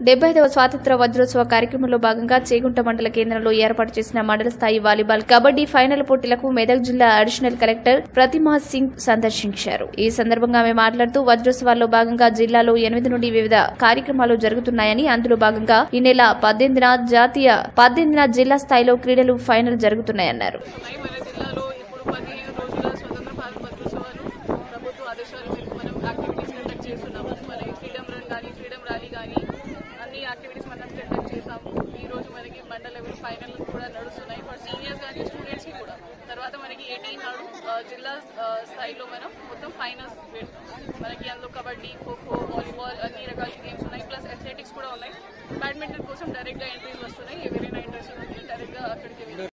డెబ్బై ఐదవ స్వాతంత్ర వజ్రోత్సవ కార్యక్రమంలో భాగంగా చేగుంట మండల కేంద్రంలో ఏర్పాటు చేసిన మండల స్థాయి వాలీబాల్ కబడ్డీ ఫైనల్ పోటీలకు మెదక్ జిల్లా అడిషనల్ కలెక్టర్ ప్రతిమా సింగ్ సందర్శించారు ఈ సందర్భంగా ఆమె మాట్లాడుతూ వజ్రోత్సవాల్లో భాగంగా జిల్లాలో ఎనిమిది నుండి వివిధ కార్యక్రమాలు జరుగుతున్నాయని అందులో భాగంగా ఈ నెల పద్దెనిమిదిన జాతీయ పద్దెనిమిదిన జిల్లా స్థాయిలో క్రీడలు ఫైనల్ జరుగుతున్నాయన్నారు ఉన్నాయి మన జిల్లాలో ఇప్పుడు పదిహేను రోజుల స్వతంత్ర భారత వజ్రోత్సవాలు ప్రభుత్వ ఆదేశాల మేరకు మనం యాక్టివిటీస్ కండక్ట్ చేస్తున్నాము మనకి ఫ్రీడమ్ రన్ కానీ ఫ్రీడమ్ ర్యాలీ కానీ అన్ని యాక్టివిటీస్ మనం కండక్ట్ చేసాము ఈ రోజు మనకి మండల లెవెల్ ఫైనల్ కూడా నడుస్తున్నాయి ఫర్ సీనియర్స్ కానీ స్టూడెంట్స్ కి కూడా తర్వాత మనకి ఎయిటీన్ నాడు ఆ, జిల్లా ఆ, స్థాయిలో మనం మొత్తం ఫైనల్స్ పెడతాం మనకి అందులో కబడ్డీ ఖోఖో వాలీబాల్ అన్ని రకాల గేమ్స్ ఉన్నాయి ప్లస్ అథ్లెటిక్స్ కూడా ఉన్నాయి బ్యాడ్మింటన్ కోసం డైరెక్ట్గా ఎంట్రీస్ వస్తున్నాయి ఎవరైనా ఇంట్రెస్ట్ ఉంది డైరెక్ట్గా అక్కడికి వెళ్ళి